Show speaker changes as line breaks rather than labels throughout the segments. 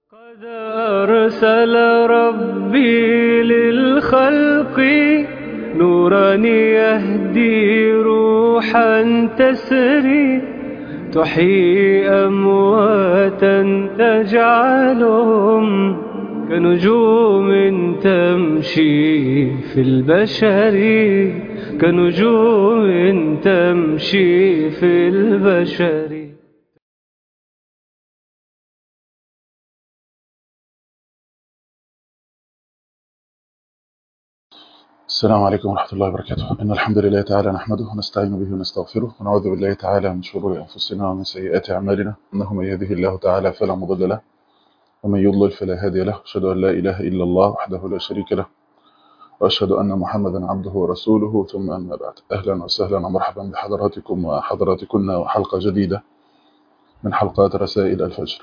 قد أرسل ربي للخلق نورا يهدي روحا تسري تحيي أمواتا تجعلهم كنجوم تمشي في البشر كنجوم تمشي في البشر
السلام عليكم ورحمة الله وبركاته إن الحمد لله تعالى نحمده ونستعين به ونستغفره ونعوذ بالله تعالى من شرور أنفسنا ومن سيئات أعمالنا إنه من يهده الله تعالى فلا مضل له ومن يضلل فلا هادي له أشهد أن لا إله إلا الله وحده لا شريك له وأشهد أن محمدا عبده ورسوله ثم أما بعد أهلا وسهلا ومرحبا بحضراتكم وحضراتكن وحلقة جديدة من حلقات رسائل الفجر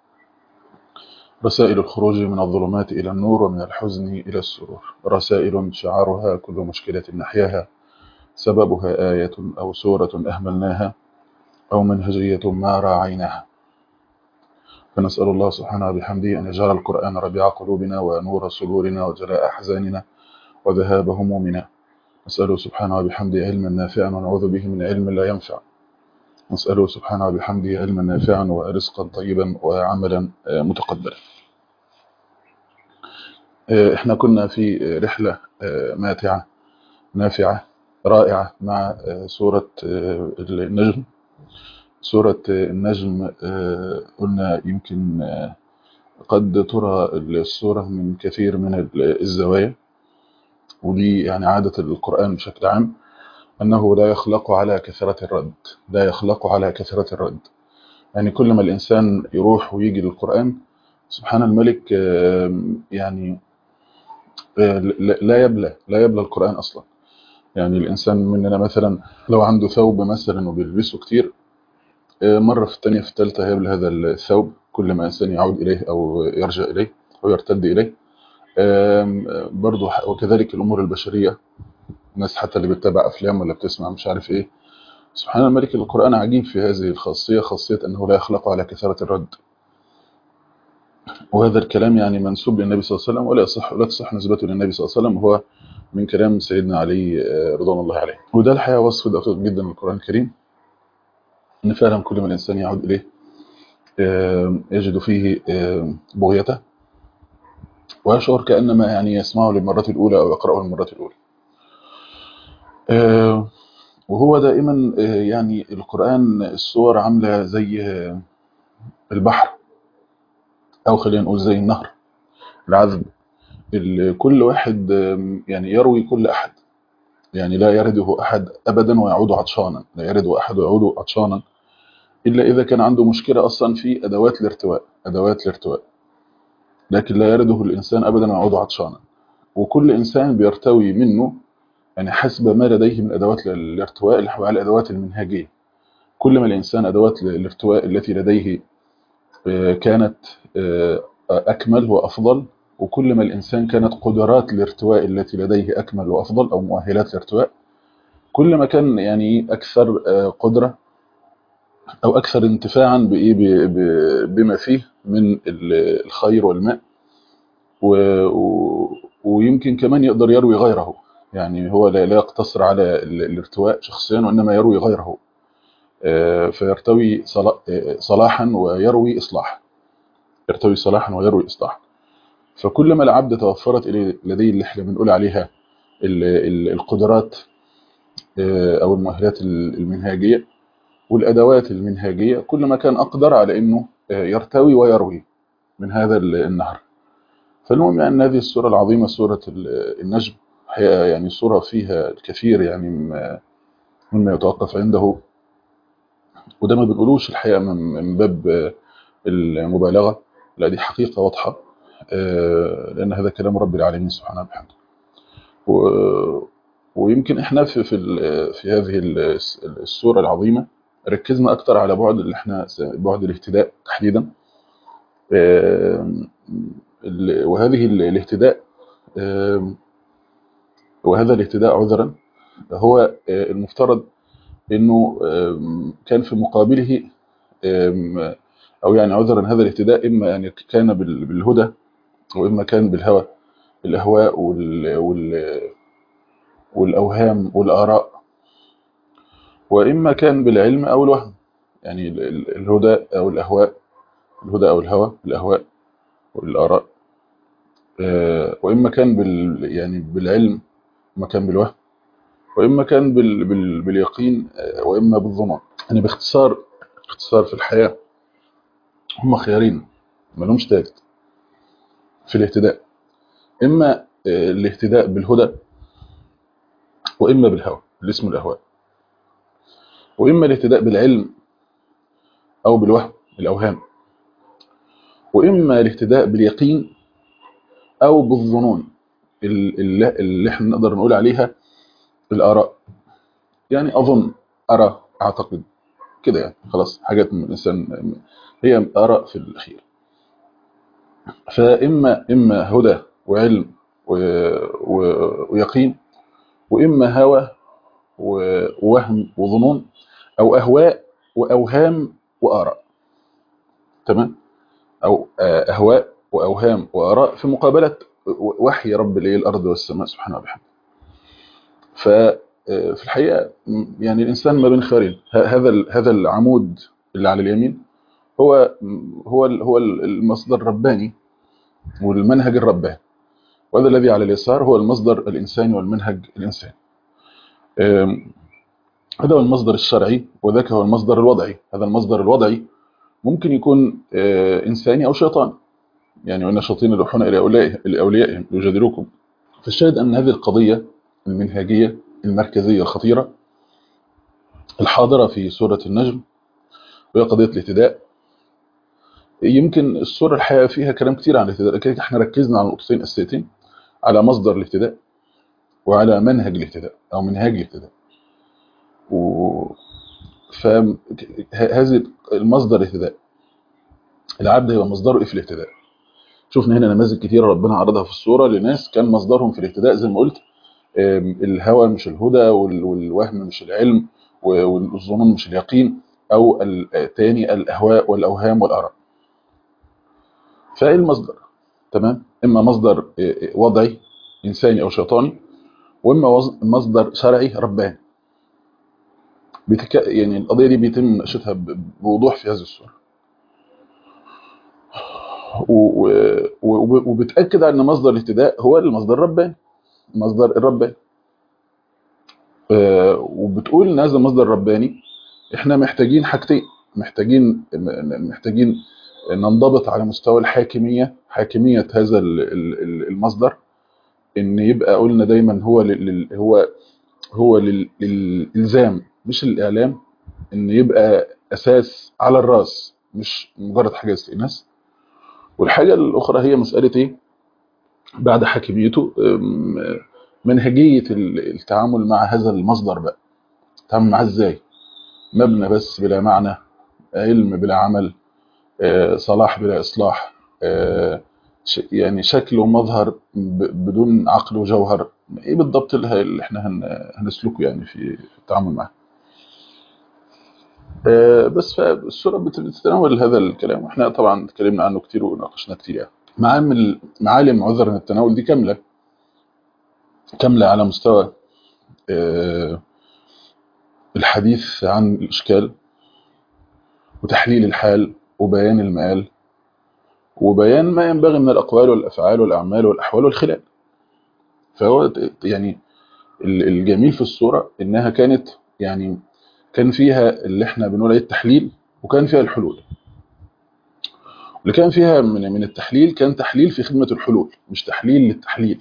رسائل الخروج من الظلمات إلى النور ومن الحزن إلى السرور رسائل شعارها كل مشكلة نحياها سببها آية أو سورة أهملناها أو منهجية ما راعيناها فنسأل الله سبحانه بحمده أن يجعل القرآن ربيع قلوبنا ونور صدورنا وجلاء أحزاننا وذهاب همومنا نسأله سبحانه بحمده علما نافعا ونعوذ به من علم لا ينفع نسأله سبحانه بحمده علما نافعا ورزقا طيبا وعملا متقبلا احنا كنا في رحلة ماتعة نافعة رائعة مع سورة النجم سورة النجم قلنا يمكن قد ترى السورة من كثير من الزوايا ودي يعني عادة القرآن بشكل عام أنه لا يخلق على كثرة الرد لا يخلق على كثرة الرد يعني كل ما الإنسان يروح ويجي للقرآن سبحان الملك يعني لا يبلى لا يبلى القرآن أصلا يعني الإنسان مننا مثلا لو عنده ثوب مثلا وبيلبسه كتير مرة في الثانية في الثالثة هيبلى هذا الثوب كل ما إنسان يعود إليه أو يرجع إليه أو يرتد إليه برضه وكذلك الأمور البشرية الناس حتى اللي بتتابع أفلام ولا بتسمع مش عارف إيه سبحان الملك القرآن عجيب في هذه الخاصية خاصية أنه لا يخلق على كثرة الرد وهذا الكلام يعني منسوب للنبي صلى الله عليه وسلم ولا يصح لا تصح نسبته للنبي صلى الله عليه وسلم وهو من كلام سيدنا علي رضوان الله عليه وده الحقيقة وصف دقيق جدا من القرآن الكريم ان فعلا كل ما الإنسان يعود إليه يجد فيه بغيته ويشعر كأنما يعني يسمعه للمرة الأولى أو يقرأه للمرة الأولى وهو دائما يعني القرآن الصور عاملة زي البحر أو خلينا نقول زي النهر العذب كل واحد يعني يروي كل أحد يعني لا يرده أحد أبدا ويعود عطشانا لا يرده أحد ويعود عطشانا إلا إذا كان عنده مشكلة أصلا في أدوات الارتواء أدوات الارتواء لكن لا يرده الإنسان أبدا ويعود عطشانا وكل إنسان بيرتوي منه يعني حسب ما لديه من أدوات الارتواء اللي على الأدوات المنهجية كل ما الإنسان أدوات الارتواء التي لديه كانت أكمل وأفضل وكل ما الإنسان كانت قدرات الارتواء التي لديه أكمل وأفضل أو مؤهلات الارتواء كل ما كان يعني أكثر قدرة أو أكثر انتفاعا بما فيه من الخير والماء ويمكن كمان يقدر يروي غيره يعني هو لا يقتصر على الارتواء شخصيا وإنما يروي غيره فيرتوي صلاحا ويروي إصلاحا يرتوي صلاحا ويروي إصلاحا فكلما العبد توفرت لديه اللي احنا بنقول عليها القدرات أو المؤهلات المنهاجية والأدوات المنهاجية كل ما كان أقدر على أنه يرتوي ويروي من هذا النهر فالمهم يعني هذه السورة العظيمة سورة النجم يعني سورة فيها الكثير يعني مما يتوقف عنده وده ما بنقولوش الحقيقة من باب المبالغة لا دي حقيقة واضحة لأن هذا كلام رب العالمين سبحانه وبحمده ويمكن احنا في في في هذه السورة العظيمة ركزنا أكتر على بعد اللي احنا بعد الاهتداء تحديدا وهذه الاهتداء وهذا الاهتداء عذرا هو المفترض انه كان في مقابله أو يعني عذرا هذا الاهتداء إما أن كان بال- بالهدى وإما كان بالهوى الأهواء وال... وال... والأوهام والآراء وإما كان بالعلم أو الوهم يعني ال- ال- الهدى أو الأهواء الهدى أو الهوى الأهواء والآراء آه، وإما كان بال يعني بالعلم وإما كان بالوهم وإما كان بال بال باليقين آه، وإما بالظنون يعني باختصار باختصار في الحياة هم خيارين ما لهمش ثالث في الاهتداء إما آه، الاهتداء بالهدى وإما بالهوى اللي اسمه الأهواء وإما الاهتداء بالعلم أو بالوهم الأوهام وإما الاهتداء باليقين أو بالظنون ال- اللي اللي احنا نقدر نقول عليها الآراء يعني أظن أرى أعتقد كده يعني خلاص حاجات من الإنسان هي آراء في الأخير فإما إما هدى وعلم و- و- ويقين وإما هوى و- ووهم وظنون أو أهواء وأوهام وآراء تمام أو آه، أهواء وأوهام وآراء في مقابلة وحي رب الإيه الأرض والسماء سبحانه وبحمده ففي الحقيقة م- يعني الإنسان ما بين خيارين ه- هذا ال- هذا العمود اللي على اليمين هو هو ال- هو المصدر الرباني والمنهج الرباني وهذا الذي على اليسار هو المصدر الإنساني والمنهج الإنساني أم، هذا هو المصدر الشرعي وذاك هو المصدر الوضعي هذا المصدر الوضعي ممكن يكون آه، إنساني أو شيطاني يعني وإن الشياطين يوحون إلى أوليائهم- لأوليائهم يجادلوكم فالشاهد أن هذه القضية المنهجية المركزية الخطيرة الحاضرة في سورة النجم وهي قضية الاهتداء يمكن السورة الحقيقة فيها كلام كتير عن الاهتداء لكن احنا ركزنا على نقطتين أساسيتين على مصدر الاهتداء وعلى منهج الاهتداء أو منهاج الاهتداء و... فهذه المصدر الاهتداء العبد هو مصدره إيه في الاهتداء شفنا هنا نماذج كتيرة ربنا عرضها في الصورة لناس كان مصدرهم في الاهتداء زي ما قلت آم، الهوى مش الهدى وال- والوهم مش العلم و- والظنون مش اليقين أو الثاني الأهواء والأوهام والآراء فإيه المصدر تمام إما مصدر آه، آه، وضعي إنساني أو شيطاني وإما وز- مصدر شرعي رباني بتك... يعني القضية دي بيتم مناقشتها ب- بوضوح في هذه الصورة و... و... وب- وبتأكد على أن مصدر الاهتداء هو المصدر الرباني المصدر الرباني آه، وبتقول ان هذا المصدر الرباني احنا محتاجين حاجتين محتاجين محتاجين ننضبط على مستوى الحاكمية حاكمية هذا ال- ال- ال- المصدر ان يبقى قلنا دايما هو لل- لل- هو هو لل- للالزام مش الاعلام ان يبقى اساس على الراس مش مجرد حاجه استئناس والحاجه الاخرى هي مساله ايه بعد حاكميته أم، منهجيه ال- التعامل مع هذا المصدر بقى تعمل معاه ازاي مبنى بس بلا معنى علم بلا عمل آه، صلاح بلا إصلاح آه، ش- يعني شكل ومظهر ب- بدون عقل وجوهر ايه بالضبط اللي اللي احنا هن- هنسلكه يعني في في التعامل معاه آه، بس فالسورة بت- بتتناول هذا الكلام واحنا طبعا اتكلمنا عنه كتير وناقشنا كتير يعني معامل معالم عذر التناول دي كاملة كاملة على مستوى آه، الحديث عن الإشكال وتحليل الحال وبيان المآل وبيان ما ينبغي من الأقوال والأفعال والأعمال والأحوال والخلال فهو ت- يعني ال- الجميل في الصورة إنها كانت يعني كان فيها اللي احنا بنقول عليه التحليل وكان فيها الحلول اللي كان فيها من من التحليل كان تحليل في خدمة الحلول مش تحليل للتحليل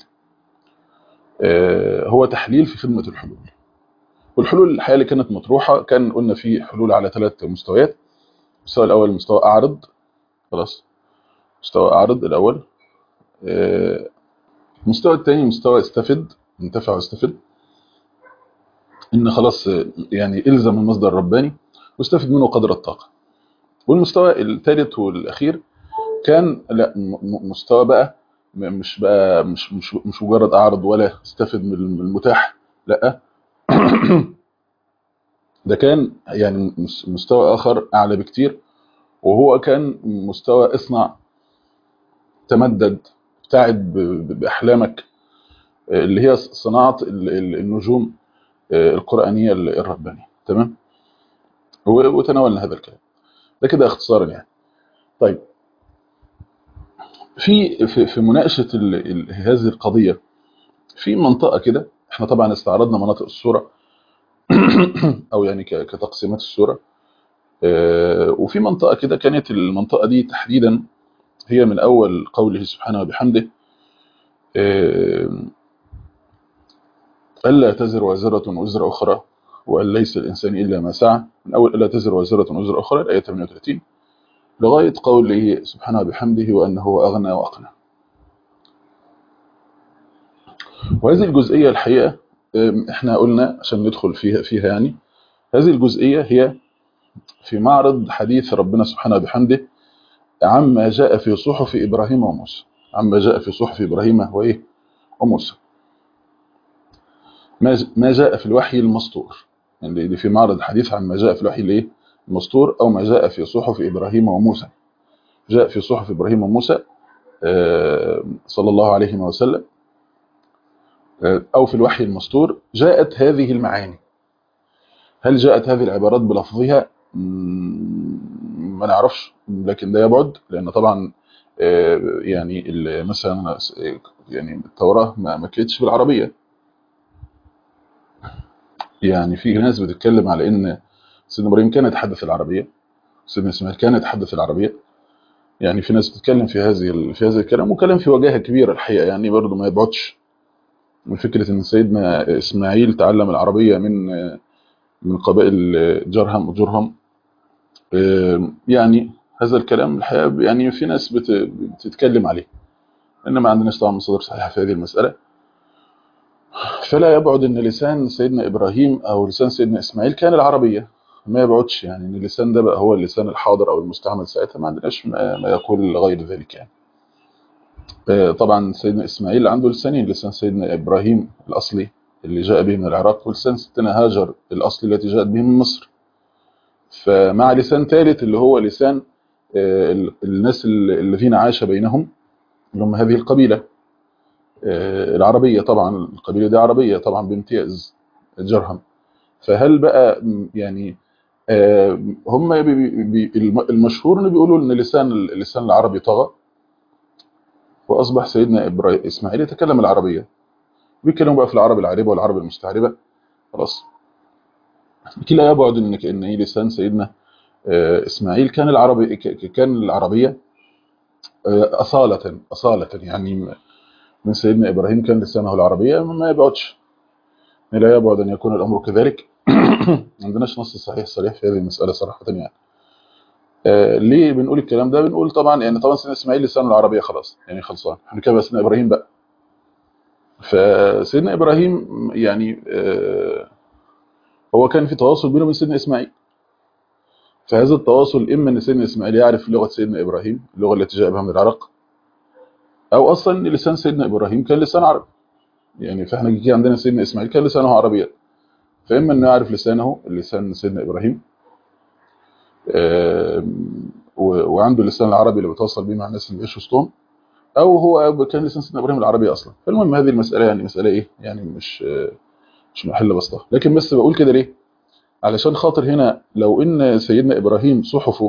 آه، هو تحليل في خدمة الحلول والحلول الحقيقة اللي كانت مطروحة كان قلنا في حلول على ثلاث مستويات المستوى الأول مستوى أعرض خلاص مستوى أعرض الأول آه، المستوى الثاني مستوى استفد انتفع واستفد ان خلاص آه، يعني الزم المصدر الرباني واستفد منه قدر الطاقة والمستوى الثالث والأخير كان لا م- م- مستوى بقى م- مش بقى مش مش مش مجرد أعرض ولا استفد من المتاح لا ده كان يعني مس- مستوى آخر أعلى بكتير وهو كان مستوى اصنع تمدد ابتعد بأحلامك اللي هي صناعة النجوم القرآنية الربانية تمام وتناولنا هذا الكلام ده كده اختصارا يعني طيب في في, في مناقشة ال ال هذه القضية في منطقة كده احنا طبعا استعرضنا مناطق الصورة او يعني كتقسيمات الصورة وفي منطقة كده كانت المنطقة دي تحديدا هي من أول قوله سبحانه وبحمده ألا تزر وازرة وزر أخرى وأن ليس الإنسان إلا ما سعى من أول ألا تزر وازرة وزر أخرى الآية 38 لغاية قوله سبحانه وبحمده وأنه أغنى وأقنى وهذه الجزئية الحقيقة احنا قلنا عشان ندخل فيها فيها يعني هذه الجزئية هي في معرض حديث ربنا سبحانه وبحمده عما جاء في صحف إبراهيم وموسى عما جاء في صحف إبراهيم وإيه وموسى ما جاء في الوحي المسطور يعني دي في معرض حديث عن ما جاء في الوحي الايه المسطور أو ما جاء في صحف إبراهيم وموسى جاء في صحف إبراهيم وموسى صلى الله عليه وسلم أو في الوحي المسطور جاءت هذه المعاني هل جاءت هذه العبارات بلفظها ما نعرفش لكن ده يبعد لأن طبعا يعني مثلا يعني التوراة ما كانتش بالعربية يعني في ناس بتتكلم على ان سيدنا ابراهيم كان يتحدث العربيه سيدنا اسماعيل كان يتحدث العربيه يعني في ناس بتتكلم في هذه في هذا الكلام وكلام في وجاهه كبيره الحقيقه يعني برضه ما يبعدش من فكره ان سيدنا اسماعيل تعلم العربيه من من قبائل جرهم وجرهم يعني هذا الكلام الحقيقه يعني في ناس بتتكلم عليه ان ما عندناش طبعا مصادر صحيحه في هذه المساله فلا يبعد ان لسان سيدنا ابراهيم او لسان سيدنا اسماعيل كان العربيه ما يبعدش يعني ان اللسان ده بقى هو اللسان الحاضر او المستعمل ساعتها ما عندناش ما يقول غير ذلك يعني طبعا سيدنا اسماعيل عنده لسانين لسان سيدنا ابراهيم الاصلي اللي جاء به من العراق ولسان ستنا هاجر الاصلي التي جاءت به من مصر فمع لسان ثالث اللي هو لسان الناس الذين عاش بينهم اللي هم هذه القبيله العربية طبعا القبيلة دي عربية طبعا بامتياز جرهم فهل بقى يعني هم المشهور انه بيقولوا ان لسان اللسان العربي طغى واصبح سيدنا ابراهيم اسماعيل يتكلم العربية بيتكلموا بقى في العرب العربة والعرب المستعربة خلاص لكن لا يبعد ان ان ايه لسان سيدنا اسماعيل كان العربي كان العربية اصالة اصالة يعني من سيدنا إبراهيم كان لسانه العربية ما يبعدش لا يبعد أن يكون الأمر كذلك عندناش نص صحيح صريح في هذه المسألة صراحة يعني آه ليه بنقول الكلام ده بنقول طبعا يعني طبعا سيدنا إسماعيل لسانه العربية خلاص يعني خلصان احنا كده سيدنا إبراهيم بقى فسيدنا إبراهيم يعني آه هو كان في تواصل بينه وبين سيدنا إسماعيل فهذا التواصل إما أن سيدنا إسماعيل يعرف لغة سيدنا إبراهيم اللغة التي جاء بها من العراق او اصلا لسان سيدنا ابراهيم كان لسان عربي يعني فاحنا كده عندنا سيدنا اسماعيل كان لسانه عربيا فاما انه يعرف لسانه لسان سيدنا ابراهيم وعنده اللسان العربي اللي بيتواصل بيه مع الناس اللي بيعيشوا وسطهم او هو كان لسان سيدنا ابراهيم العربي اصلا فالمهم هذه المساله يعني مساله ايه يعني مش مش محل بسطها لكن بس بقول كده ليه علشان خاطر هنا لو ان سيدنا ابراهيم صحفه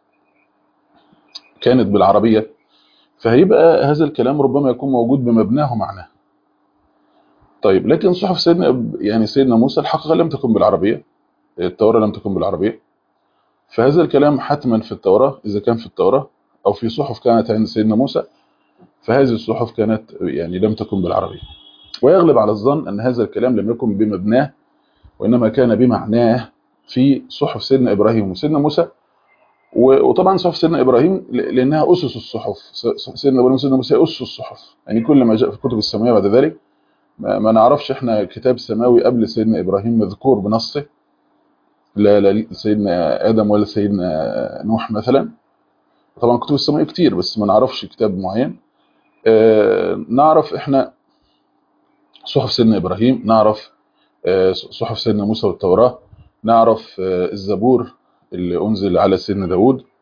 كانت بالعربيه فهيبقى هذا الكلام ربما يكون موجود بمبناه معناه طيب لكن صحف سيدنا يعني سيدنا موسى الحقيقة لم تكن بالعربية التوراة لم تكن بالعربية فهذا الكلام حتما في التوراة إذا كان في التوراة أو في صحف كانت عند سيدنا موسى فهذه الصحف كانت يعني لم تكن بالعربية ويغلب على الظن أن هذا الكلام لم يكن بمبناه وإنما كان بمعناه في صحف سيدنا إبراهيم وسيدنا موسى وطبعا صحف سيدنا ابراهيم لانها اسس الصحف سيدنا ابراهيم وسيدنا موسى اسس الصحف يعني كل ما جاء في الكتب السماويه بعد ذلك ما, ما نعرفش احنا كتاب سماوي قبل سيدنا ابراهيم مذكور بنصه لا لا سيدنا ادم ولا سيدنا نوح مثلا طبعا كتب السماويه كتير بس ما نعرفش كتاب معين اه نعرف احنا صحف سيدنا ابراهيم نعرف اه صحف سيدنا موسى والتوراه نعرف اه الزبور اللي أنزل على سيدنا داود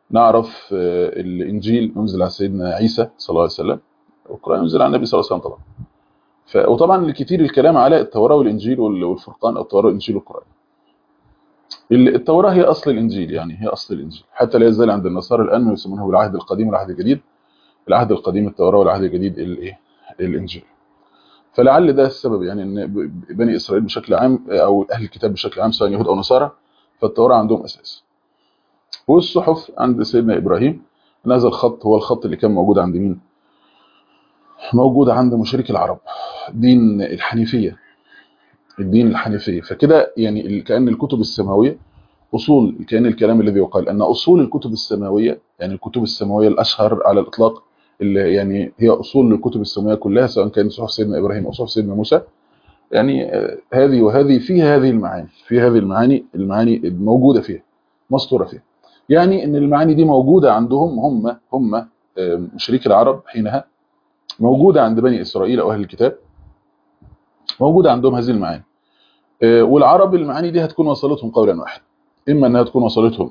نعرف الانجيل انزل على سيدنا عيسى صلى الله عليه وسلم والقران انزل على النبي صلى الله عليه وسلم طبعا ف... وطبعا الكثير الكلام على التوراه والانجيل والفرقان او التوراه والانجيل والقران التوراه هي اصل الانجيل يعني هي اصل الانجيل حتى لا يزال عند النصارى الان يسمونه بالعهد القديم والعهد الجديد العهد القديم التوراه والعهد الجديد الايه الانجيل فلعل ده السبب يعني ان بني اسرائيل بشكل عام او اهل الكتاب بشكل عام سواء يهود او نصارى فالتوراه عندهم اساس والصحف عند سيدنا ابراهيم هذا الخط هو الخط اللي كان موجود عند مين موجود عند مشرك العرب دين الحنيفيه الدين الحنيفيه فكده يعني كان الكتب السماويه اصول كان الكلام الذي يقال ان اصول الكتب السماويه يعني الكتب السماويه الاشهر على الاطلاق اللي يعني هي اصول الكتب السماويه كلها سواء كانت صحف سيدنا ابراهيم او صحف سيدنا موسى يعني هذه وهذه فيها هذه المعاني في هذه المعاني المعاني موجوده فيها مسطوره فيها يعني ان المعاني دي موجوده عندهم هم هم مشركي العرب حينها موجوده عند بني اسرائيل او اهل الكتاب موجوده عندهم هذه المعاني والعرب المعاني دي هتكون وصلتهم قولا واحد اما انها تكون وصلتهم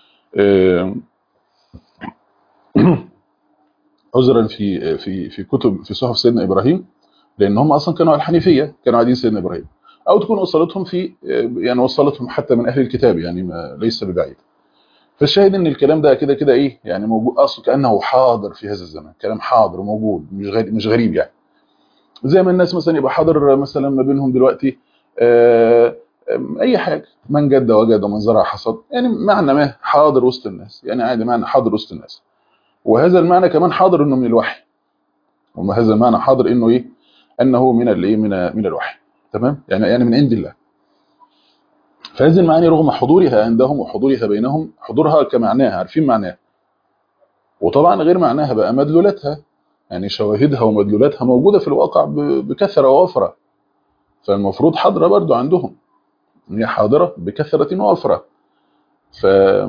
عذرا في في في كتب في صحف سيدنا ابراهيم لان هم اصلا كانوا على الحنيفيه كانوا عادين سيدنا ابراهيم او تكون وصلتهم في يعني وصلتهم حتى من اهل الكتاب يعني ما ليس ببعيد فالشاهد ان الكلام ده كده كده ايه يعني موجود اصلا كانه حاضر في هذا الزمان كلام حاضر موجود مش غريب مش غريب يعني زي ما الناس مثلا يبقى حاضر مثلا ما بينهم دلوقتي آآ اي حاجه من جد وجد ومن زرع حصد يعني معنى ما حاضر وسط الناس يعني عادي معنى حاضر وسط الناس وهذا المعنى كمان حاضر انه من الوحي وما هذا المعنى حاضر انه ايه انه من الايه من من الوحي تمام يعني يعني من عند الله فهذه المعاني رغم حضورها عندهم وحضورها بينهم حضورها كمعناها عارفين معناها وطبعا غير معناها بقى مدلولاتها يعني شواهدها ومدلولاتها موجوده في الواقع بكثره ووفره فالمفروض حاضره برضو عندهم هي حاضره بكثره ووفره ف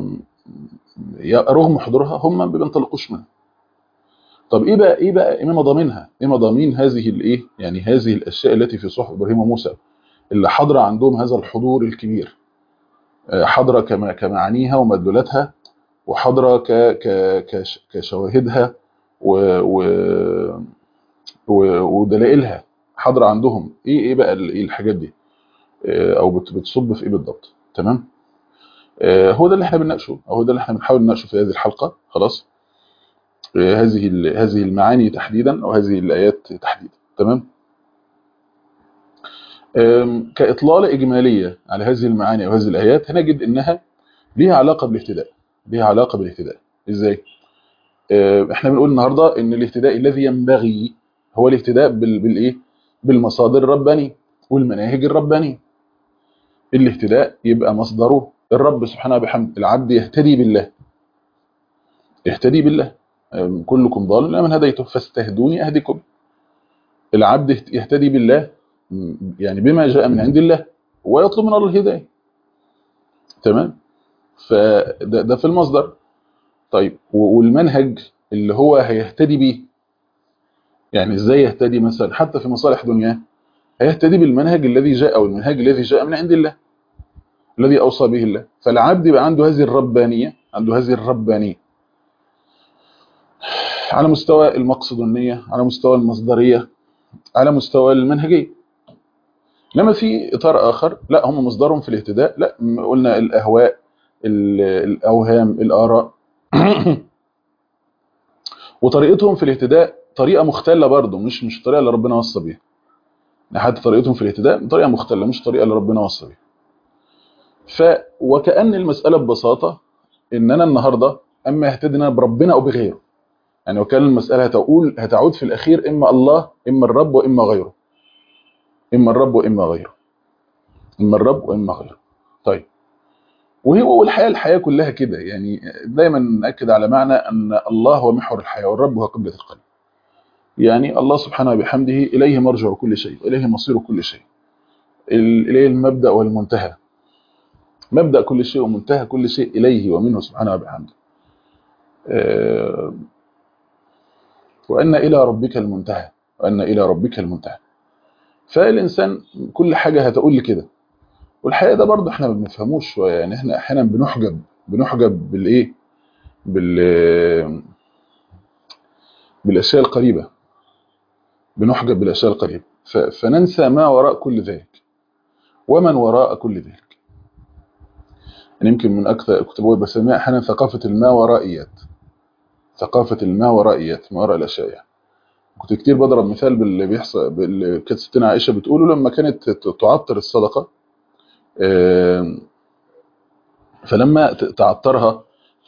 رغم حضورها هم ما بينطلقوش منها طب ايه بقى ايه بقى ايه مضامينها ايه مضامين هذه الايه يعني هذه الاشياء التي في صحف ابراهيم وموسى اللي حاضره عندهم هذا الحضور الكبير حاضره كما كمعانيها ومدلولاتها وحاضره ك ك كشواهدها و و ودلائلها حاضره عندهم ايه ايه بقى ايه الحاجات دي او بتصب في ايه بالضبط تمام هو ده اللي احنا بنناقشه او ده اللي احنا بنحاول نناقشه في هذه الحلقه خلاص هذه هذه المعاني تحديدا او هذه الايات تحديدا تمام كاطلاله اجماليه على هذه المعاني او هذه الايات هنجد انها ليها علاقه بالاهتداء ليها علاقه بالاهتداء ازاي احنا بنقول النهارده ان الاهتداء الذي ينبغي هو الاهتداء بالايه بالمصادر الرباني والمناهج الربانيه الاهتداء يبقى مصدره الرب سبحانه وبحمد العبد يهتدي بالله يهتدي بالله كلكم ضال لا من هديته فاستهدوني اهدكم العبد يهتدي بالله يعني بما جاء من عند الله ويطلب من الله الهدايه تمام فده ده في المصدر طيب والمنهج اللي هو هيهتدي بيه يعني ازاي يهتدي مثلا حتى في مصالح دنياه هيهتدي بالمنهج الذي جاء او المنهج الذي جاء من عند الله الذي اوصى به الله فالعبد يبقى عنده هذه الربانيه عنده هذه الربانيه على مستوى المقصد والنيه على مستوى المصدريه على مستوى المنهجيه لما في اطار اخر لا هم مصدرهم في الاهتداء لا قلنا الاهواء الاوهام الاراء وطريقتهم في الاهتداء طريقه مختله برضه مش مش الطريقه اللي ربنا وصى بيها حتى طريقتهم في الاهتداء طريقه مختله مش الطريقه اللي ربنا وصى بيها ف وكأن المسألة ببساطة ان انا النهاردة اما اهتدنا بربنا او بغيره يعني وكان المسألة هتقول هتعود في الاخير اما الله اما الرب واما غيره اما الرب واما غيره اما الرب واما غيره طيب وهي والحياة الحياة كلها كده يعني دايما نأكد على معنى ان الله هو محور الحياة والرب هو قبلة القلب يعني الله سبحانه وبحمده إليه مرجع كل شيء وإليه مصير كل شيء إليه المبدأ والمنتهى مبدأ كل شيء ومنتهى كل شيء إليه ومنه سبحانه وبحمده وأن إلى ربك المنتهى وأن إلى ربك المنتهى فالإنسان كل حاجة هتقول لي كده والحقيقة ده برضه احنا ما بنفهموش شوية يعني احنا احيانا بنحجب بنحجب بالايه بال بالاشياء القريبه بنحجب بالاشياء القريبه ف- فننسى ما وراء كل ذلك ومن وراء كل ذلك يعني يمكن من اكثر كنت بقول بسميها احيانا ثقافه الماورائيات ثقافه الماورائيات ما وراء الاشياء يعني. كنت كتير بضرب مثال باللي بيحصل باللي كانت ستنا عائشه بتقوله لما كانت ت- تعطر الصدقه آم، فلما ت- تعطرها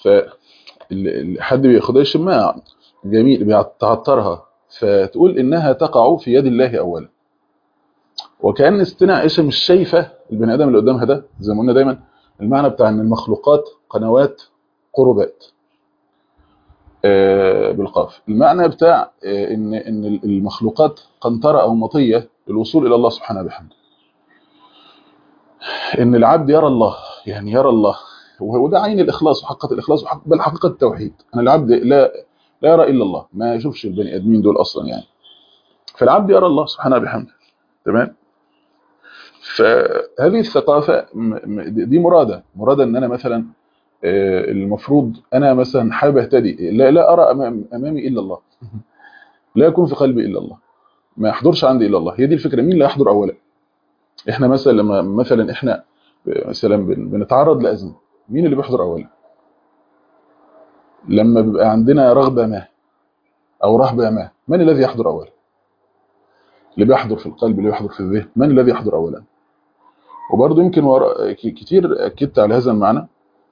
فحد بياخدها يشمها جميل بيعطرها فتقول انها تقع في يد الله اولا وكأن ستنا عائشه مش شايفه البني ادم اللي قدامها ده زي ما قلنا دايما المعنى بتاع ان المخلوقات قنوات قربات آه، بالقاف المعنى بتاع آه، ان ان المخلوقات قنطره او مطيه للوصول الى الله سبحانه وبحمده ان العبد يرى الله يعني يرى الله وده عين الاخلاص وحقيقه الاخلاص وحق بل حقيقه التوحيد ان العبد لا لا يرى الا الله ما يشوفش البني ادمين دول اصلا يعني فالعبد يرى الله سبحانه وبحمده تمام فهذه الثقافه م- م- دي مراده مراده ان انا مثلا آه، المفروض انا مثلا حابب اهتدي لا لا ارى أمام امامي الا الله لا يكون في قلبي الا الله ما يحضرش عندي الا الله هي دي الفكره مين اللي يحضر اولا احنا مثلا لما مثلا احنا مثلا بن- بنتعرض لازمه مين اللي بيحضر اولا لما بيبقى عندنا رغبه ما او رهبه ما من الذي يحضر اولا اللي بيحضر في القلب اللي بيحضر في الذهن من الذي يحضر اولا وبرضه يمكن ورا ك- كتير اكدت على هذا المعنى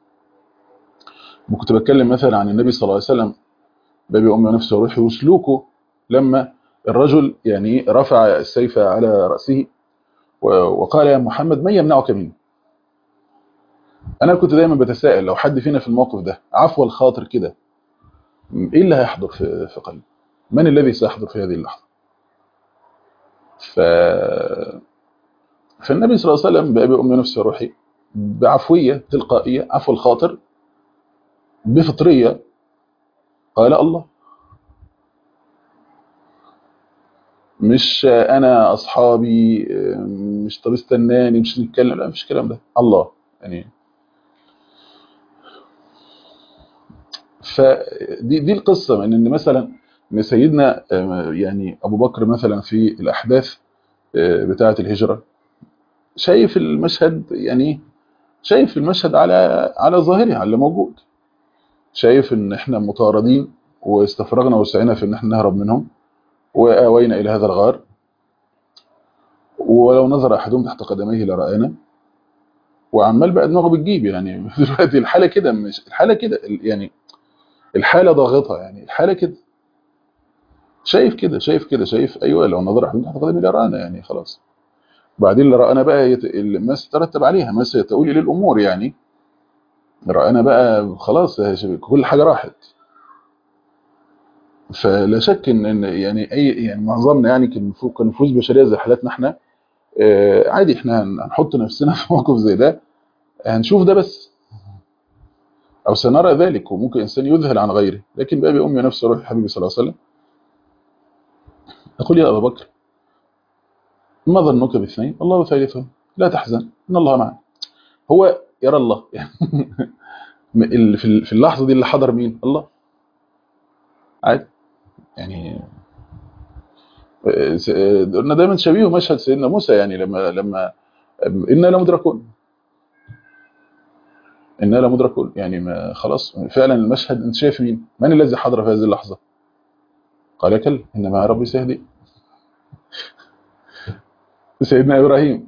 وكنت بتكلم مثلا عن النبي صلى الله عليه وسلم بابي امي ونفسي وروحي وسلوكه لما الرجل يعني رفع السيف على راسه و- وقال يا محمد من يمنعك مني انا كنت دايما بتساءل لو حد فينا في الموقف ده عفو الخاطر كده ايه اللي هيحضر في في قلبه من الذي سيحضر في هذه اللحظه ف فالنبي صلى الله عليه وسلم بأبي أمي نفسي وروحي بعفوية تلقائية عفو الخاطر بفطرية قال الله مش أنا أصحابي مش طب استناني مش نتكلم لا مفيش الكلام ده الله يعني فدي دي القصة من إن مثلا إن سيدنا يعني أبو بكر مثلا في الأحداث بتاعة الهجرة شايف المشهد يعني شايف المشهد على على ظاهره على اللي موجود شايف ان احنا مطاردين واستفرغنا وسعينا في ان احنا نهرب منهم واوينا الى هذا الغار ولو نظر احدهم تحت قدميه لرآنا وعمال بقى دماغه بتجيب يعني دلوقتي الحاله كده مش الحاله كده يعني الحاله ضاغطه يعني الحاله كده شايف كده شايف كده شايف ايوه لو نظر احدهم تحت قدميه لرآنا يعني خلاص بعدين اللي رآنا بقى يت... ما سترتب عليها ما سيتؤول الى الامور يعني رأينا بقى خلاص كل حاجة راحت فلا شك ان إن يعني اي يعني معظمنا يعني كنفوس بشريه زي حالاتنا احنا آه عادي احنا هنحط نفسنا في موقف زي ده هنشوف ده بس او سنرى ذلك وممكن انسان يذهل عن غيره لكن بابي امي نفسه روح حبيبي صلى الله عليه وسلم يقول يا ابا بكر ما ظنك باثنين الله ثالثهم لا تحزن ان الله معنا هو يرى الله في اللحظه دي اللي حضر مين الله عادي يعني قلنا دايما شبيه مشهد سيدنا موسى يعني لما لما انا لمدركون انا لمدركون يعني ما خلاص فعلا المشهد انت شايف مين من الذي حضر في هذه اللحظه قال كلا انما ربي سيهدي سيدنا ابراهيم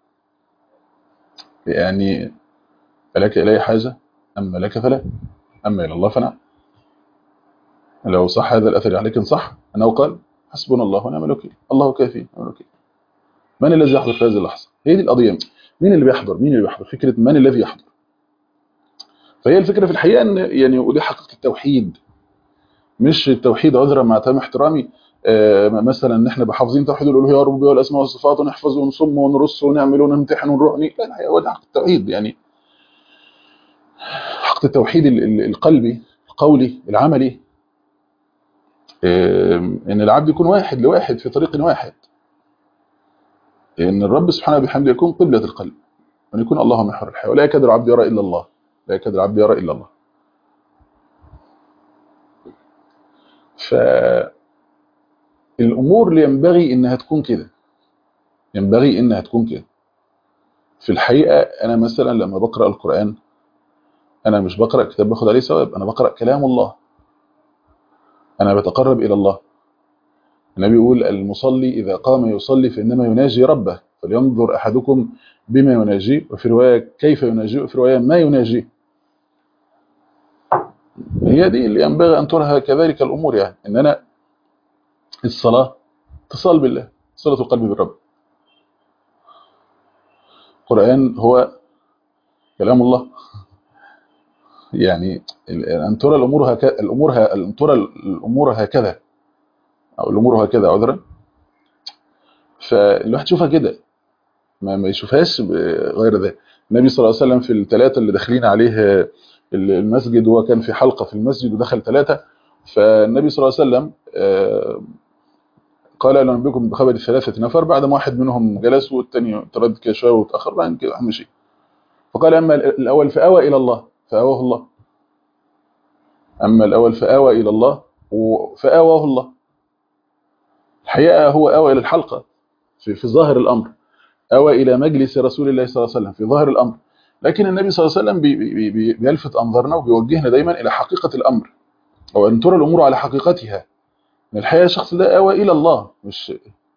يعني ألك إلي حاجة أما لك فلا أما إلى الله فنعم لو صح هذا الأثر عليك صح أنه قال حسبنا الله ونعم الوكيل الله كافي ونعم الوكيل من الذي يحضر في هذه اللحظة هي دي القضية مين اللي بيحضر مين اللي بيحضر فكرة من الذي يحضر فهي الفكرة في الحقيقة أن يعني ودي حقيقة التوحيد مش التوحيد عذرا مع تام احترامي آه مثلا ان احنا بحافظين توحيد الالوهيه والربوبيه والاسماء والصفات ونحفظ ونصم ونرص ونعمل ونمتحن ونرؤني لا لا هو ده حق التوحيد يعني حق التوحيد القلبي القولي العملي آه ان العبد يكون واحد لواحد في طريق واحد ان الرب سبحانه بحمده يكون قبلة القلب وان يكون الله محور الحياه ولا يكاد العبد يرى الا الله لا يكاد العبد يرى الا الله فالامور اللي ينبغي انها تكون كده ينبغي انها تكون كده في الحقيقه انا مثلا لما بقرا القران انا مش بقرا كتاب باخد عليه ثواب انا بقرا كلام الله انا بتقرب الى الله النبي يقول المصلي اذا قام يصلي فانما يناجي ربه فلينظر احدكم بما يناجيه وفي روايه كيف يناجيه وفي روايه ما يناجيه هي دي اللي ينبغي ان ترى كذلك الامور يعني ان انا الصلاه اتصال بالله صله القلب بالرب القران هو كلام الله يعني ان ترى الامور هكذا الامور ها ان ترى الامور هكذا او الامور هكذا عذرا فالواحد يشوفها كده ما, ما يشوفهاش غير ده النبي صلى الله عليه وسلم في الثلاثه اللي داخلين عليه المسجد هو كان في حلقه في المسجد ودخل ثلاثه فالنبي صلى الله عليه وسلم قال انا بكم بخبر ثلاثه نفر بعد ما واحد منهم جلس والثاني تردد كده شويه وتاخر بعد كده مشي فقال اما الاول فاوى الى الله فاواه الله اما الاول فاوى الى الله فاواه الله الحقيقه هو اوى الى الحلقه في في ظاهر الامر اوى الى مجلس رسول الله صلى الله عليه وسلم في ظاهر الامر لكن النبي صلى الله عليه وسلم بي بي بي بيلفت انظارنا وبيوجهنا دايما الى حقيقه الامر او ان ترى الامور على حقيقتها ان الحقيقه الشخص ده اوى الى الله مش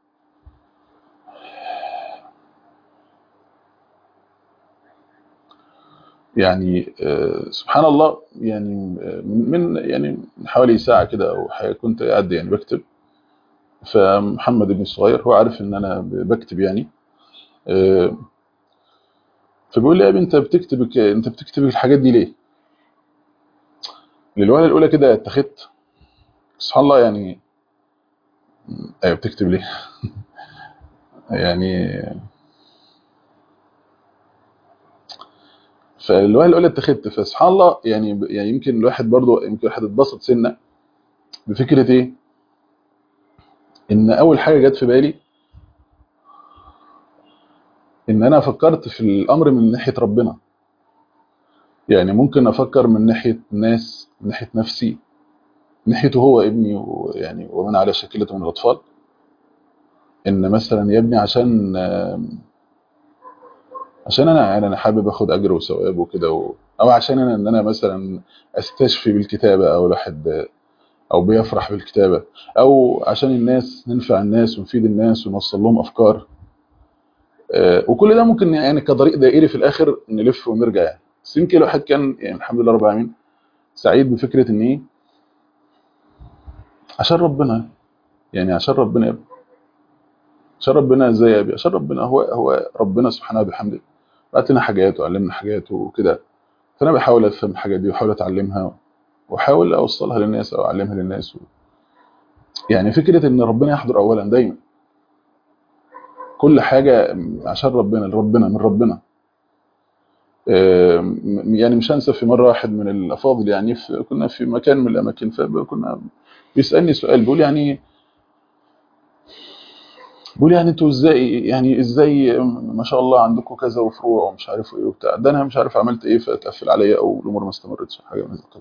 يعني سبحان الله يعني من يعني من حوالي ساعه كده او حاجه كنت قاعد يعني بكتب فمحمد بن الصغير هو عارف ان انا بكتب يعني فبيقول لي يا ابني انت بتكتب انت بتكتب الحاجات دي ليه للوهله الاولى كده اتخذت سبحان الله يعني ايوه بتكتب ليه يعني فالوهله الاولى اتخذت فسبحان الله يعني يعني يمكن الواحد برضه يمكن الواحد اتبسط سنه بفكره ايه ان اول حاجه جت في بالي ان انا فكرت في الامر من ناحيه ربنا يعني ممكن افكر من ناحيه الناس من ناحيه نفسي من ناحيته هو ابني ويعني ومن على شكلته من الاطفال ان مثلا يا ابني عشان عشان انا يعني انا حابب اخد اجر وثواب وكده و... او عشان انا ان انا مثلا استشفي بالكتابه او الواحد او بيفرح بالكتابه او عشان الناس ننفع الناس ونفيد الناس ونوصل لهم افكار آه وكل ده ممكن يعني كطريق دائري في الاخر نلف ونرجع يعني بس يمكن الواحد كان يعني الحمد لله رب العالمين سعيد بفكره ان ايه عشان ربنا يعني عشان ربنا يا ابني عشان ربنا ازاي يا ابني عشان ربنا هو هو ربنا سبحانه وبحمده بعت لنا حاجات وعلمنا حاجات وكده فانا بحاول افهم الحاجات دي واحاول اتعلمها واحاول اوصلها للناس او اعلمها للناس و... يعني فكره ان ربنا يحضر اولا دايما كل حاجه عشان ربنا لربنا من ربنا يعني مش هنسى في مره واحد من الافاضل يعني في كنا في مكان من الاماكن فكنا بيسالني سؤال بيقول يعني بيقول يعني انتوا ازاي يعني ازاي ما شاء الله عندكم كذا وفروع ومش عارف ايه وبتاع ده انا مش عارف عملت ايه فتقفل عليا او الامور ما استمرتش حاجه من كده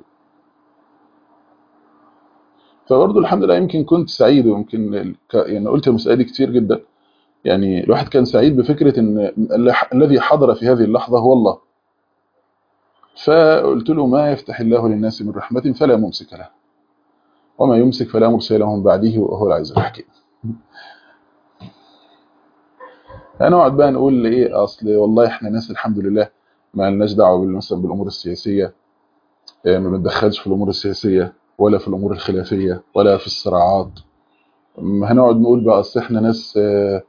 فبرضه الحمد لله يمكن كنت سعيد ويمكن يعني قلت المسألة دي كتير جدا يعني الواحد كان سعيد بفكرة ان الذي حضر في هذه اللحظة هو الله فقلت له ما يفتح الله للناس من رحمة فلا ممسك له وما يمسك فلا مرسل له من بعده وهو العزيز الحكيم هنقعد بقى نقول ايه اصل والله احنا ناس الحمد لله ما لناش دعوه مثلا بالامور السياسيه ما بندخلش في الامور السياسيه ولا في الامور الخلافيه ولا في الصراعات هنقعد نقول بقى اصل احنا ناس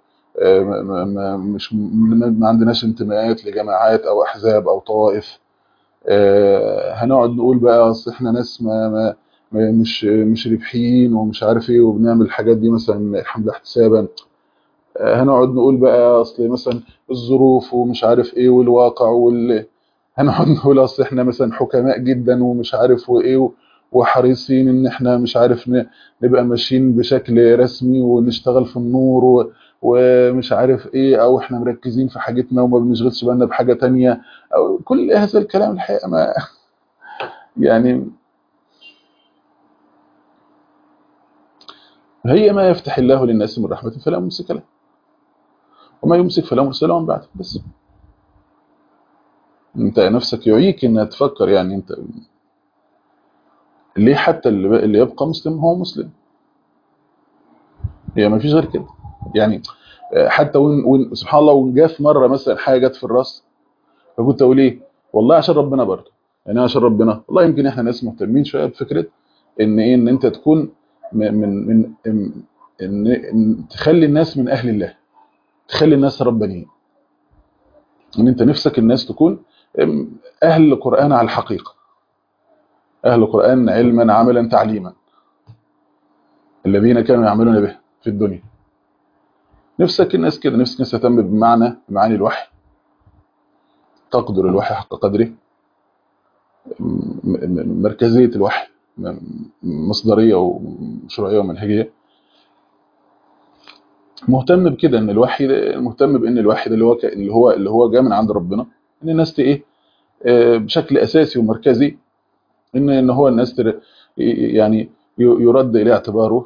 مش ما عندناش انتماءات لجماعات او احزاب او طوائف هنقعد نقول بقى اصل احنا ناس ما, ما مش مش ربحيين ومش عارف ايه وبنعمل الحاجات دي مثلا الحمد لله احتسابا هنقعد نقول بقى اصل مثلا الظروف ومش عارف ايه والواقع وال هنقعد نقول اصل احنا مثلا حكماء جدا ومش عارف وايه وحريصين ان احنا مش عارف نبقى ماشيين بشكل رسمي ونشتغل في النور ومش عارف ايه او احنا مركزين في حاجتنا وما بنشغلش بالنا بحاجه تانية او كل هذا الكلام الحقيقه ما يعني هي ما يفتح الله للناس من رحمة فلا ممسك له وما يمسك فلا مرسل له من بعده بس انت نفسك يعيك ان تفكر يعني انت ليه حتى اللي اللي يبقى مسلم هو مسلم هي ما فيش غير كده يعني حتى وين وين سبحان الله وان جه في مره مثلا حاجه جت في الراس فكنت اقول ايه والله عشان ربنا برضه يعني عشان ربنا والله يمكن احنا ناس مهتمين شويه بفكره ان ايه ان انت تكون من من من ان, إن تخلي الناس من اهل الله تخلي الناس ربانيين ان انت نفسك الناس تكون اهل القران على الحقيقه اهل القران علما عملا تعليما الذين كانوا يعملون به في الدنيا نفسك الناس كده نفسك الناس تهتم بمعنى معاني الوحي تقدر الوحي حق قدره مركزيه الوحي مصدريه وشرعيه ومنهجيه مهتم بكده ان الوحي ده مهتم بان الوحي ده اللي هو اللي هو اللي هو جاي من عند ربنا ان الناس ايه بشكل اساسي ومركزي ان ان هو الناس يعني يرد اليه اعتباره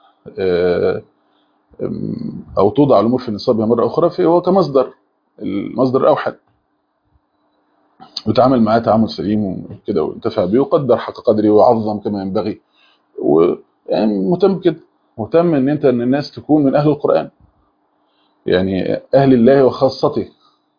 او توضع الامور في نصابها مره اخرى فهو كمصدر المصدر الاوحد ويتعامل معاه تعامل سليم وكده وينتفع به ويقدر حق قدره ويعظم كما ينبغي ويعني مهتم كده مهتم ان انت ان الناس تكون من اهل القران يعني اهل الله وخاصته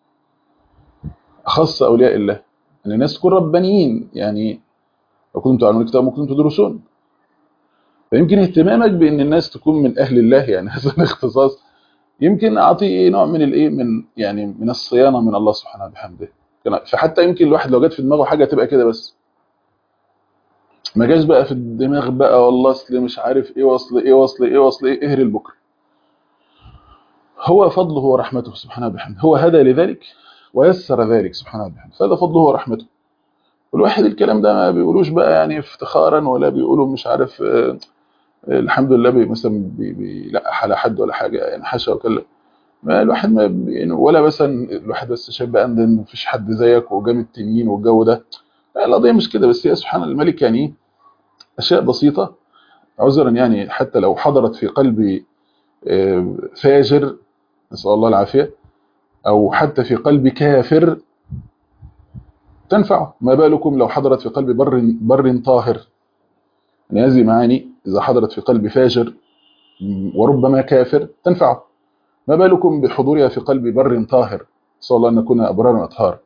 خاص اولياء الله ان الناس تكون ربانيين يعني لو كنتم تعلمون الكتاب ممكن تدرسون فيمكن اهتمامك بان الناس تكون من اهل الله يعني هذا الاختصاص يمكن اعطيه نوع من الايه من يعني من الصيانه من الله سبحانه وبحمده فحتى يمكن الواحد لو جت في دماغه حاجه تبقى كده بس ما جاش بقى في الدماغ بقى والله اصل مش عارف ايه وصل ايه وصل ايه وصل ايه اهري البكر هو فضله ورحمته سبحانه وبحمده هو هدى لذلك ويسر ذلك سبحانه وبحمده فهذا فضله ورحمته والواحد الكلام ده ما بيقولوش بقى يعني افتخارا ولا بيقولوا مش عارف آه الحمد لله بي مثلا بيلقح على حد ولا حاجه يعني حاشا وكلا ما الواحد ما يعني ولا مثلا الواحد بس شايف بقى ان مفيش حد زيك وجام التنين والجو ده لا القضيه مش كده بس هي سبحان الملك يعني اشياء بسيطه عذرا يعني حتى لو حضرت في قلبي فاجر نسال الله العافيه او حتى في قلب كافر تنفعه ما بالكم لو حضرت في قلب بر بر طاهر يعني هذه معاني اذا حضرت في قلب فاجر وربما كافر تنفعه ما بالكم بحضورها في قلب بر طاهر نسال الله ان نكون ابرارا اطهار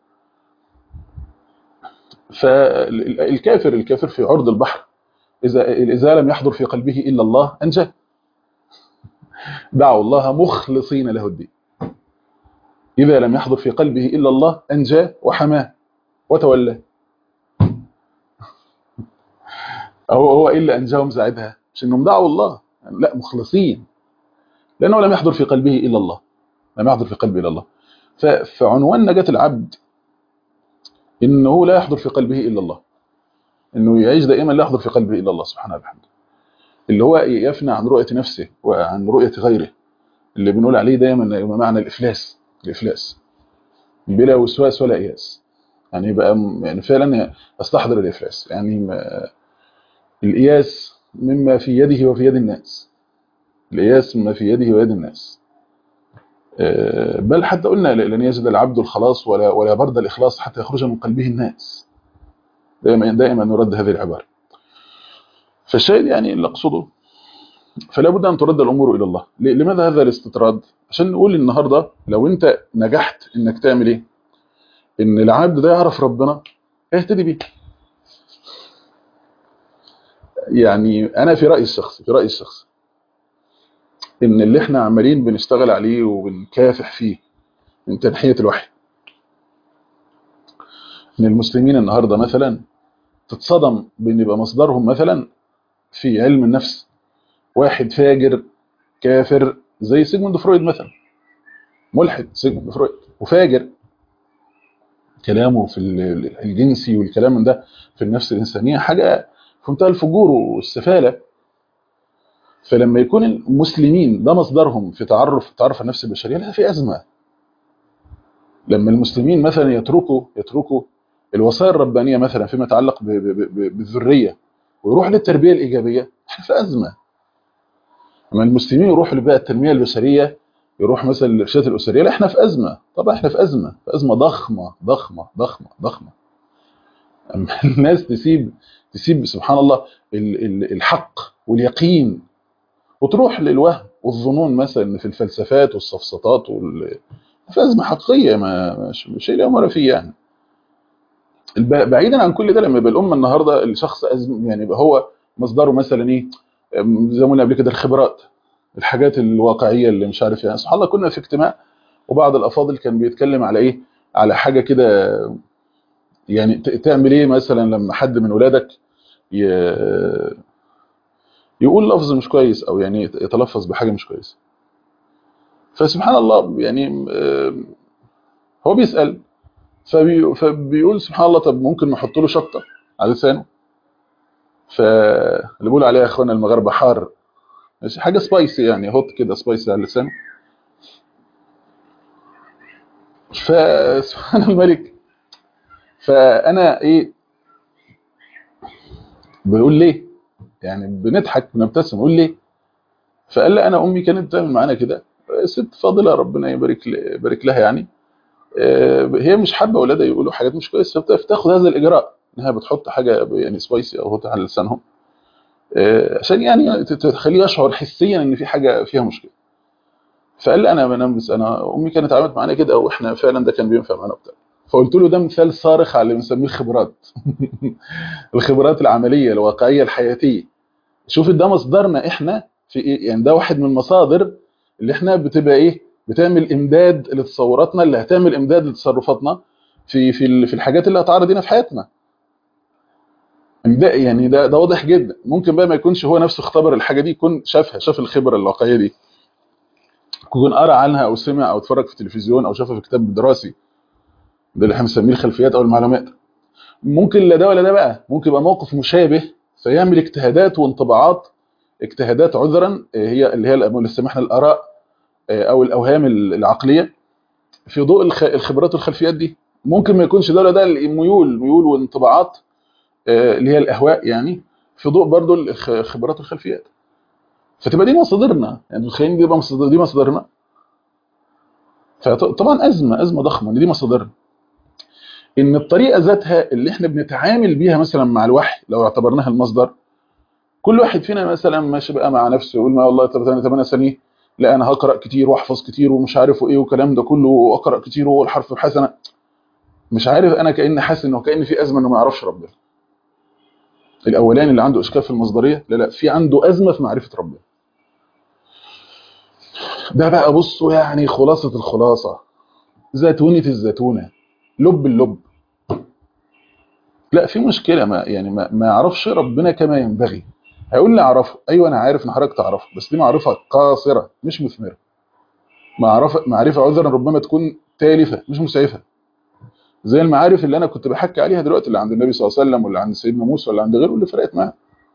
فالكافر الكافر في عرض البحر إذا إذا لم يحضر في قلبه إلا الله أنجاه دعوا الله مخلصين له الدين إذا لم يحضر في قلبه إلا الله أنجاه وحماه وتولاه هو هو إلا أنجاهم ساعتها مش إنهم دعوا الله يعني لا مخلصين لأنه لم يحضر في قلبه إلا الله لم يحضر في قلبه إلا الله فعنوان نجاة العبد إنه لا يحضر في قلبه إلا الله إنه يعيش دائما لا يحضر في قلبه إلا الله سبحانه وتعالى اللي هو يفنى عن رؤية نفسه وعن رؤية غيره اللي بنقول عليه دايما معنى الإفلاس الإفلاس بلا وسواس ولا إياس يعني يبقى يعني فعلا استحضر الإفلاس يعني الإياس مما في يده وفي يد الناس الإياس مما في يده ويد الناس بل حتى قلنا لن يجد العبد الخلاص ولا ولا برد الإخلاص حتى يخرج من قلبه الناس دائما دائما نرد هذه العبارة فالشاهد يعني اللي أقصده فلا بد أن ترد الأمور إلى الله لماذا هذا الاستطراد عشان نقول النهاردة لو أنت نجحت إنك تعمل إيه إن العبد ده يعرف ربنا اهتدي بيه يعني أنا في رأيي الشخصي في رأيي الشخصي إن اللي إحنا عمالين بنشتغل عليه وبنكافح فيه من تنحية الوحي إن المسلمين النهاردة مثلا تتصدم بأن يبقى مصدرهم مثلا في علم النفس واحد فاجر كافر زي سيجموند فرويد مثلا ملحد سيجموند فرويد وفاجر كلامه في الجنسي والكلام من ده في النفس الإنسانية حاجة في منتهى الفجور والسفالة فلما يكون المسلمين ده مصدرهم في تعرف تعرف على النفس البشرية لا في أزمة لما المسلمين مثلا يتركوا يتركوا الوصايا الربانية مثلا فيما يتعلق بالذرية ويروح للتربية الإيجابية احنا في أزمة اما المسلمين يروحوا لبقى التنميه البشريه يروح مثلا الارشادات الاسريه لا احنا في ازمه طبعا احنا في ازمه في ازمه ضخمه ضخمه ضخمه ضخمه اما الناس تسيب تسيب سبحان الله ال- ال- الحق واليقين وتروح للوهم والظنون مثلا في الفلسفات والسفسطات وال... في ازمه حقيقيه ما مش مش شيء لا مره فيه يعني الب- بعيدا عن كل ده لما يبقى الامه النهارده الشخص أزم يعني يبقى هو مصدره مثلا ايه أم، زي ما قلنا قبل كده الخبرات الحاجات الواقعيه اللي مش عارف يعني سبحان الله كنا في اجتماع وبعض الافاضل كان بيتكلم على ايه على حاجه كده يعني ت- تعمل ايه مثلا لما حد من ولادك ي- يقول لفظ مش كويس او يعني يتلفظ بحاجه مش كويسه فسبحان الله يعني آم، هو بيسال فبي فبيقول سبحان الله طب ممكن نحط له شطه على لسانه فاللي بيقولوا عليها يا اخوانا المغاربه حار ماشي حاجه سبايسي يعني هوت كده سبايسي على لسانه فسبحان الملك فانا ايه بيقول ليه يعني بنضحك بنبتسم بقول ليه فقال لي انا امي كانت بتعمل معانا كده ست فاضله ربنا يبارك يبارك لها يعني آه، هي مش حابه اولادها يقولوا حاجات مش كويسه فبتاخد هذا الاجراء انها بتحط حاجه يعني سبايسي او هوت على لسانهم آه، عشان يعني ت- تخليه يشعر حسيا ان في حاجه فيها مشكله فقال لي انا انا بس انا امي كانت عملت معانا كده واحنا فعلا ده كان بينفع معانا وبتاع فقلت له ده مثال صارخ على اللي بنسميه الخبرات الخبرات العمليه الواقعيه الحياتيه شوف ده مصدرنا احنا في ايه يعني ده واحد من المصادر اللي احنا بتبقى ايه بتعمل امداد لتصوراتنا اللي هتعمل امداد لتصرفاتنا في في ال- في الحاجات اللي هتعرض لنا في حياتنا ده يعني ده ده واضح جدا ممكن بقى ما يكونش هو نفسه اختبر الحاجه دي يكون شافها شاف الخبره الواقعيه دي يكون قرا عنها او سمع او اتفرج في التلفزيون او شافها في كتاب دراسي ده اللي احنا بنسميه الخلفيات او المعلومات ممكن لا ده ولا ده بقى ممكن يبقى موقف مشابه فيعمل اجتهادات وانطباعات اجتهادات عذرا آه، هي اللي هي اللي سمحنا الاراء آه، او الاوهام العقليه في ضوء الخ- الخبرات والخلفيات دي ممكن ما يكونش ده ولا ده الميول ميول وانطباعات آه، اللي هي الاهواء يعني في ضوء برضو الخ- الخبرات والخلفيات فتبقى دي مصادرنا يعني متخيلين دي بقى مصادر دي مصادرنا فطبعا ازمه ازمه ضخمه ان دي مصادرنا ان الطريقه ذاتها اللي احنا بنتعامل بيها مثلا مع الوحي لو اعتبرناها المصدر كل واحد فينا مثلا ماشي بقى مع نفسه يقول ما والله طب انا طب انا سنه لا انا هقرا كتير واحفظ كتير ومش عارف ايه والكلام ده كله واقرا كتير وهو الحرف بحسنه مش عارف انا كاني حاسس انه كان في ازمه انه ما يعرفش ربنا الاولاني اللي عنده اشكال في المصدريه لا لا في عنده ازمه في معرفه ربنا ده بقى بصوا يعني خلاصه الخلاصه زيتونه الزيتونه لب اللب لا في مشكله ما يعني ما, ما يعرفش ربنا كما ينبغي هيقول لي اعرفه ايوه انا عارف ان حضرتك تعرفه بس دي معرفه قاصره مش مثمره معرفه معرفه عذرا ربما تكون تالفه مش مسعفه زي المعارف اللي انا كنت بحكي عليها دلوقتي اللي عند النبي صلى الله عليه وسلم واللي عند سيدنا موسى واللي عند غيره اللي فرقت معاه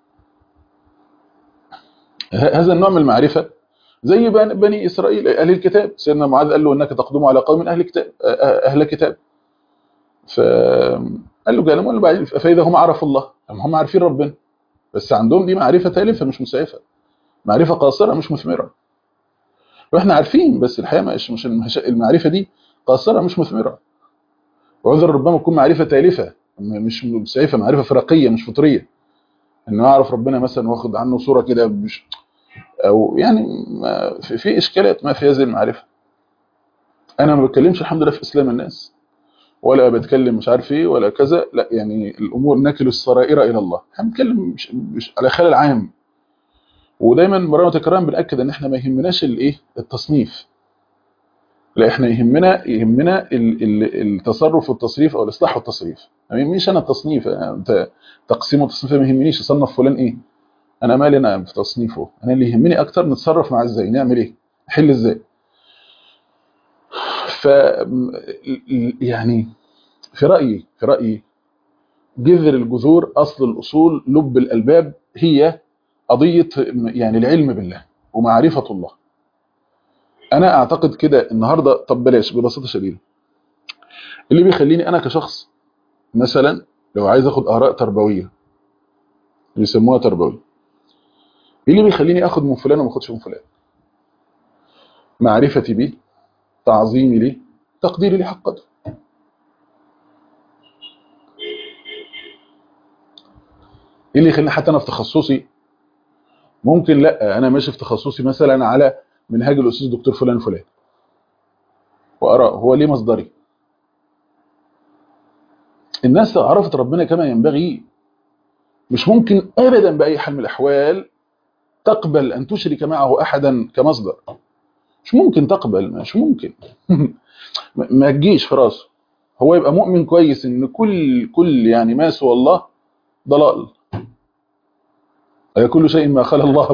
ه- هذا النوع من المعرفه زي بن- بني اسرائيل اهل الكتاب سيدنا معاذ قال له انك تقدم على قوم اهل كتاب اهل كتاب فقال له كلام ولا بعدين فاذا هم عرفوا الله هم هم عارفين ربنا بس عندهم دي معرفه تالفه مش مسعفه معرفه قاصره مش مثمره واحنا عارفين بس الحقيقه مش مش مش- المعرفه دي قاصره مش مثمره وعذر ربما تكون معرفه تالفه م- مش مسعفه معرفه فرقيه مش فطريه انه اعرف ربنا مثلا واخد عنه صوره كده مش او يعني ما في, في اشكالات ما في هذه المعرفه انا ما بتكلمش الحمد لله في اسلام الناس ولا بتكلم مش عارف ايه ولا كذا لا يعني الامور نكل السرائر الى الله احنا بنتكلم مش, مش على خلال العام ودايما مرة تكرارا بنأكد ان احنا ما يهمناش الايه التصنيف لا احنا يهمنا يهمنا ال- ال- التصرف والتصريف او الاصلاح والتصريف ما يهمنيش انا التصنيف انت تقسيم وتصنيف ما يهمنيش اصنف فلان ايه انا مالي انا في تصنيفه انا اللي يهمني اكتر نتصرف معاه ازاي نعمل ايه نحل ازاي ف يعني في رايي في رايي جذر الجذور اصل الاصول لب الالباب هي قضيه يعني العلم بالله ومعرفه الله انا اعتقد كده النهارده طب بلاش ببساطه شديده اللي بيخليني انا كشخص مثلا لو عايز اخد اراء تربويه بيسموها تربويه ايه اللي بيخليني اخد من فلان وما اخدش من فلان معرفتي بيه تعظيمي ليه تقديري لحق قدره ايه اللي يخليني حتى انا في تخصصي ممكن لا انا ماشي في تخصصي مثلا على منهاج الاستاذ الدكتور فلان فلان وارى هو ليه مصدري الناس لو عرفت ربنا كما ينبغي مش ممكن ابدا باي حال من الاحوال تقبل ان تشرك معه احدا كمصدر مش ممكن تقبل مش ممكن ما تجيش في راسه هو يبقى مؤمن كويس ان كل كل يعني ما سوى الله ضلال كل شيء ما خلى الله